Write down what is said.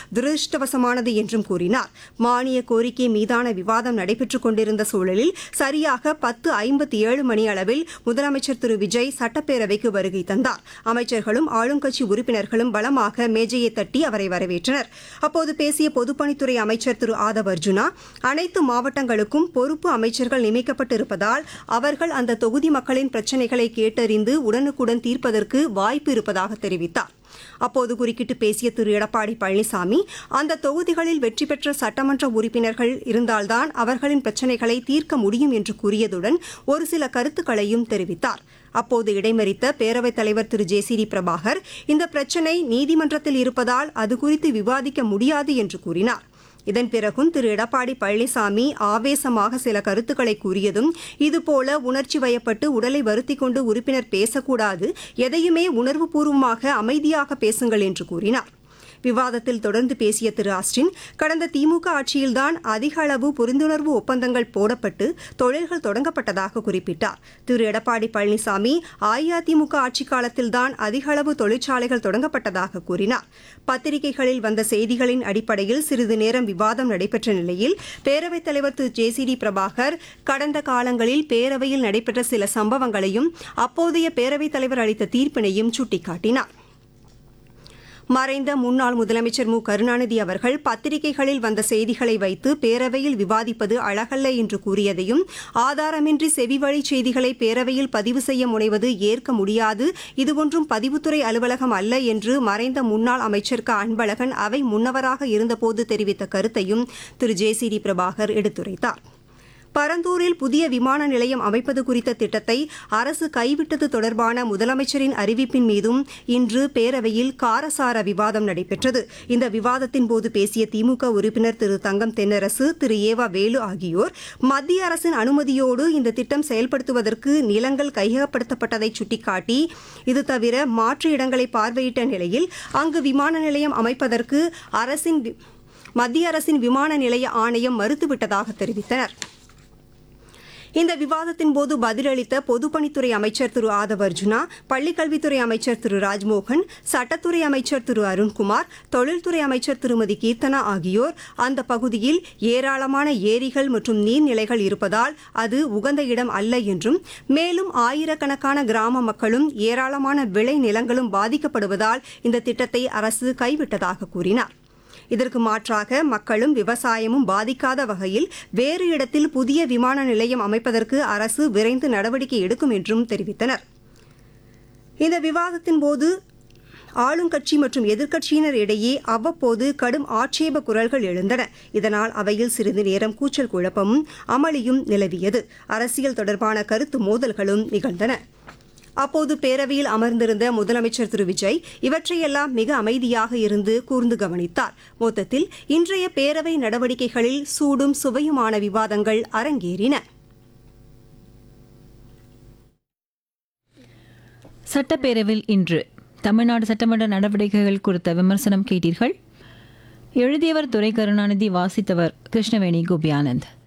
துரதிருஷ்டவசமானது என்றும் கூறினார் மானிய கோரிக்கை மீதான விவாதம் நடைபெற்றுக் கொண்டிருந்த சூழலில் சரியாக பத்து ஐம்பத்தி ஏழு மணி அளவில் முதலமைச்சர் திரு விஜய் சட்டப்பேரவைக்கு வருகை தந்தார் அமைச்சர்களும் ஆளுங்கட்சி உறுப்பினர்களும் பலமாக மேஜையை தட்டி அவரை வரவேற்றனர் அப்போது பேசிய பொதுப்பணித்துறை அமைச்சர் திரு ஆதவ் அர்ஜுனா அனைத்து மாவட்டங்களுக்கும் பொறுப்பு அமைச்சர்கள் நியமிக்கப்பட்டிருப்பதால் அவர்கள் அந்த தொகுதி மக்களின் பிரச்சினைகளை கேட்டறிந்து உடனுக்குடன் தீர்ப்பதற்கு வாய்ப்பு இருப்பதாக தெரிவித்தார் அப்போது குறுக்கிட்டு பேசிய திரு எடப்பாடி பழனிசாமி அந்த தொகுதிகளில் வெற்றி பெற்ற சட்டமன்ற உறுப்பினர்கள் இருந்தால்தான் அவர்களின் பிரச்சினைகளை தீர்க்க முடியும் என்று கூறியதுடன் ஒரு சில கருத்துக்களையும் தெரிவித்தார் அப்போது இடைமறித்த பேரவைத் தலைவர் திரு ஜே சி டி பிரபாகர் இந்த பிரச்சினை நீதிமன்றத்தில் இருப்பதால் அது குறித்து விவாதிக்க முடியாது என்று கூறினார் இதன் பிறகும் திரு எடப்பாடி பழனிசாமி ஆவேசமாக சில கருத்துக்களை கூறியதும் இதுபோல உணர்ச்சி வயப்பட்டு உடலை வருத்திக் கொண்டு உறுப்பினர் பேசக்கூடாது எதையுமே உணர்வுபூர்வமாக அமைதியாக பேசுங்கள் என்று கூறினார் விவாதத்தில் தொடர்ந்து பேசிய திரு ஆஸ்டின் கடந்த திமுக ஆட்சியில்தான் அதிக அளவு புரிந்துணர்வு ஒப்பந்தங்கள் போடப்பட்டு தொழில்கள் தொடங்கப்பட்டதாக குறிப்பிட்டார் திரு எடப்பாடி பழனிசாமி அஇஅதிமுக ஆட்சிக் காலத்தில்தான் அதிக அளவு தொழிற்சாலைகள் தொடங்கப்பட்டதாக கூறினார் பத்திரிகைகளில் வந்த செய்திகளின் அடிப்படையில் சிறிது நேரம் விவாதம் நடைபெற்ற நிலையில் பேரவைத் தலைவர் திரு ஜே சி டி பிரபாகர் கடந்த காலங்களில் பேரவையில் நடைபெற்ற சில சம்பவங்களையும் அப்போதைய பேரவைத் தலைவர் அளித்த தீர்ப்பினையும் சுட்டிக்காட்டினார் மறைந்த முன்னாள் முதலமைச்சர் மு கருணாநிதி அவர்கள் பத்திரிகைகளில் வந்த செய்திகளை வைத்து பேரவையில் விவாதிப்பது அழகல்ல என்று கூறியதையும் ஆதாரமின்றி செவிவழி செய்திகளை பேரவையில் பதிவு செய்ய முனைவது ஏற்க முடியாது இது ஒன்றும் பதிவுத்துறை அலுவலகம் அல்ல என்று மறைந்த முன்னாள் அமைச்சர் க அன்பழகன் அவை முன்னவராக இருந்தபோது தெரிவித்த கருத்தையும் திரு ஜே சி டி பிரபாகர் எடுத்துரைத்தார் பரந்தூரில் புதிய விமான நிலையம் அமைப்பது குறித்த திட்டத்தை அரசு கைவிட்டது தொடர்பான முதலமைச்சரின் அறிவிப்பின் மீதும் இன்று பேரவையில் காரசார விவாதம் நடைபெற்றது இந்த விவாதத்தின் போது பேசிய திமுக உறுப்பினர் திரு தங்கம் தென்னரசு திரு ஏவா வேலு ஆகியோர் மத்திய அரசின் அனுமதியோடு இந்த திட்டம் செயல்படுத்துவதற்கு நிலங்கள் கையகப்படுத்தப்பட்டதை சுட்டிக்காட்டி இது தவிர மாற்று இடங்களை பார்வையிட்ட நிலையில் அங்கு விமான நிலையம் அமைப்பதற்கு அரசின் மத்திய அரசின் விமான நிலைய ஆணையம் மறுத்துவிட்டதாக தெரிவித்தனா் இந்த விவாதத்தின் போது பதிலளித்த பொதுப்பணித்துறை அமைச்சர் திரு ஆதவ் அர்ஜுனா பள்ளிக்கல்வித்துறை அமைச்சர் திரு ராஜ்மோகன் சட்டத்துறை அமைச்சர் திரு அருண்குமார் தொழில்துறை அமைச்சர் திருமதி கீர்த்தனா ஆகியோர் அந்த பகுதியில் ஏராளமான ஏரிகள் மற்றும் நீர்நிலைகள் இருப்பதால் அது உகந்த இடம் அல்ல என்றும் மேலும் ஆயிரக்கணக்கான கிராம மக்களும் ஏராளமான விளை நிலங்களும் பாதிக்கப்படுவதால் இந்த திட்டத்தை அரசு கைவிட்டதாக கூறினார் இதற்கு மாற்றாக மக்களும் விவசாயமும் பாதிக்காத வகையில் வேறு இடத்தில் புதிய விமான நிலையம் அமைப்பதற்கு அரசு விரைந்து நடவடிக்கை எடுக்கும் என்றும் தெரிவித்தனர் இந்த விவாதத்தின் போது ஆளுங்கட்சி மற்றும் எதிர்க்கட்சியினர் இடையே அவ்வப்போது கடும் ஆட்சேப குரல்கள் எழுந்தன இதனால் அவையில் சிறிது நேரம் கூச்சல் குழப்பமும் அமளியும் நிலவியது அரசியல் தொடர்பான கருத்து மோதல்களும் நிகழ்ந்தன அப்போது பேரவையில் அமர்ந்திருந்த முதலமைச்சர் திரு விஜய் இவற்றையெல்லாம் மிக அமைதியாக இருந்து கூர்ந்து கவனித்தார் மொத்தத்தில் இன்றைய பேரவை நடவடிக்கைகளில் சூடும் சுவையுமான விவாதங்கள் அரங்கேறின சட்டப்பேரவையில் இன்று தமிழ்நாடு சட்டமன்ற நடவடிக்கைகள் குறித்த விமர்சனம் கேட்டீர்கள் எழுதியவர் துரை கருணாநிதி வாசித்தவர் கிருஷ்ணவேணி கோபியானந்த்